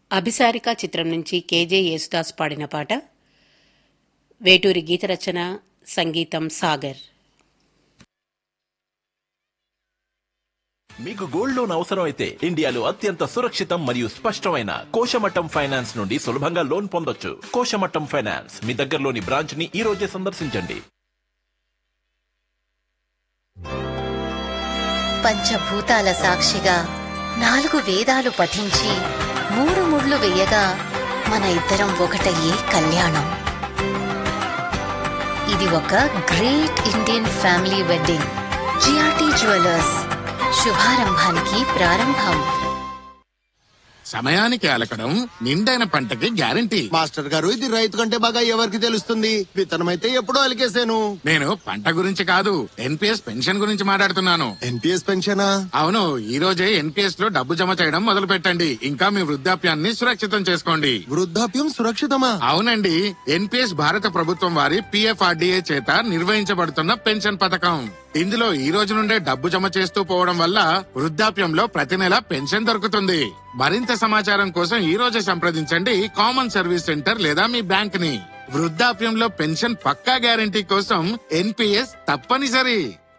అభిసారిక చిత్రం నుంచి కేజే యేసుదాస్ పాడిన పాట వేటూరి గీత రచన సంగీతం సాగర్ మీకు గోల్డ్ లోన్ అవసరం అయితే ఇండియాలో అత్యంత సురక్షితం మరియు స్పష్టమైన కోశమట్టం ఫైనాన్స్ నుండి సులభంగా లోన్ పొందొచ్చు కోశమట్టం ఫైనాన్స్ మీ దగ్గరలోని బ్రాంచ్ ని ఈ రోజే సందర్శించండి పంచభూతాల సాక్షిగా నాలుగు వేదాలు పఠించి మూడు ముళ్ళు వేయగా మన ఇద్దరం ఒకటయ్యే కళ్యాణం ఇది ఒక great Indian family wedding GRT jewellers శుభారంభానికి ప్రారంభం సమయానికి అలకడం నిండైన పంటకి గ్యారంటీ మాస్టర్ గారు ఇది రైతు కంటే బాగా ఎవరికి తెలుస్తుంది విత్తనమైతే ఎప్పుడో అలికేసాను నేను పంట గురించి కాదు ఎన్పిఎస్ పెన్షన్ గురించి మాట్లాడుతున్నాను ఎన్పిఎస్ పెన్షనా అవును ఈ రోజే ఎన్పిఎస్ లో డబ్బు జమ చేయడం మొదలు పెట్టండి ఇంకా మీ వృద్ధాప్యాన్ని సురక్షితం చేసుకోండి వృద్ధాప్యం సురక్షితమా అవునండి ఎన్పిఎస్ భారత ప్రభుత్వం వారి పిఎఫ్ఆర్డిఏ చేత నిర్వహించబడుతున్న పెన్షన్ పథకం ఇందులో ఈ రోజు నుండే డబ్బు జమ చేస్తూ పోవడం వల్ల వృద్ధాప్యంలో ప్రతి నెల పెన్షన్ దొరుకుతుంది మరింత సమాచారం కోసం ఈ రోజే సంప్రదించండి కామన్ సర్వీస్ సెంటర్ లేదా మీ బ్యాంక్ ని వృద్ధాప్యంలో పెన్షన్ పక్కా గ్యారంటీ కోసం ఎన్పిఎస్ తప్పనిసరి